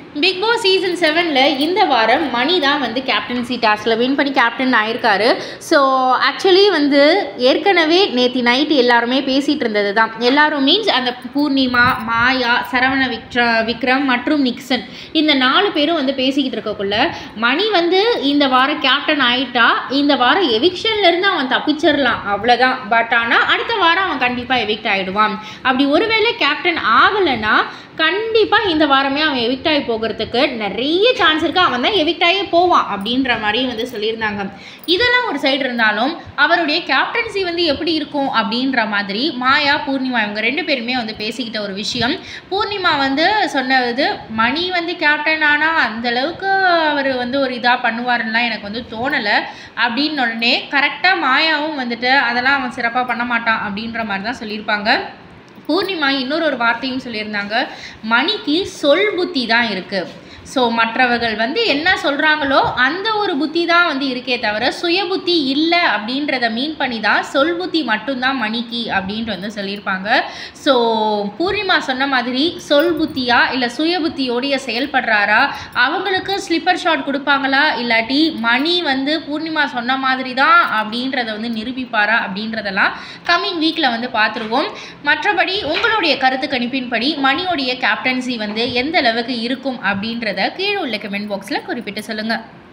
big Boss season செவனில் இந்த வாரம் மணி தான் வந்து கேப்டன்சி டாஸ்கில் வின் பண்ணி கேப்டன் ஆயிருக்காரு ஸோ ஆக்சுவலி வந்து ஏற்கனவே நேற்று நைட்டு எல்லாருமே பேசிகிட்டு இருந்தது தான் எல்லாரும் மீன்ஸ் அந்த பூர்ணிமா மாயா சரவண விக்ர விக்ரம் மற்றும் நிக்சன் இந்த நாலு பேரும் வந்து பேசிக்கிட்டு இருக்கக்குள்ள மணி வந்து இந்த வாரம் கேப்டன் ஆயிட்டா இந்த வாரம் எவிக்ஷன்லேருந்து அவன் தப்பிச்சிடலாம் அவ்வளோதான் பட் ஆனால் அடுத்த வாரம் அவன் கண்டிப்பாக எவிக்ட் ஆகிடுவான் அப்படி ஒருவேளை கேப்டன் ஆகலைன்னா கண்டிப்பாக இந்த வாரமே அவன் எவிக்ட் ஆகி போகிறதுக்கு நிறைய சான்ஸ் இருக்குது அவன் தான் எவிக்ட் ஆகி போவான் அப்படின்ற மாதிரி வந்து சொல்லியிருந்தாங்க இதெல்லாம் ஒரு சைடு இருந்தாலும் அவருடைய கேப்டன்சி வந்து எப்படி இருக்கும் அப்படின்ற மாதிரி மாயா பூர்ணிமா இவங்க ரெண்டு பேருமே வந்து பேசிக்கிட்ட ஒரு விஷயம் பூர்ணிமா வந்து சொன்னது மணி வந்து கேப்டன் ஆனால் அந்த அளவுக்கு அவர் வந்து ஒரு இதாக பண்ணுவாருலாம் எனக்கு வந்து தோணலை அப்படின்னு உடனே கரெக்டாக மாயாவும் வந்துட்டு அதெல்லாம் அவன் சிறப்பாக பண்ண மாட்டான் அப்படின்ற மாதிரி தான் சொல்லியிருப்பாங்க பூர்ணிமா இன்னொரு ஒரு வார்த்தையும் சொல்லியிருந்தாங்க மணிக்கு சொல் புத்தி தான் இருக்குது ஸோ மற்றவர்கள் வந்து என்ன சொல்கிறாங்களோ அந்த ஒரு புத்தி தான் வந்து இருக்கே தவிர சுய புத்தி இல்லை அப்படின்றத மீன் பண்ணி தான் சொல் புத்தி மட்டும்தான் மணிக்கு அப்படின்ட்டு வந்து சொல்லியிருப்பாங்க ஸோ பூர்ணிமா சொன்ன மாதிரி சொல் புத்தியா இல்லை சுய புத்தியோடைய செயல்படுறாரா அவங்களுக்கு ஸ்லிப்பர் ஷாட் கொடுப்பாங்களா இல்லாட்டி மணி வந்து பூர்ணிமா சொன்ன மாதிரி தான் அப்படின்றத வந்து நிரூபிப்பாரா அப்படின்றதெல்லாம் கம்மிங் வீக்கில் வந்து பார்த்துருவோம் மற்றபடி உங்களுடைய கருத்து கணிப்பின்படி மணியோடைய கேப்டன்சி வந்து எந்த அளவுக்கு இருக்கும் அப்படின்றத கீழே உள்ள கமெண்ட் பாக்ஸில் குறிப்பிட்டு சொல்லுங்கள்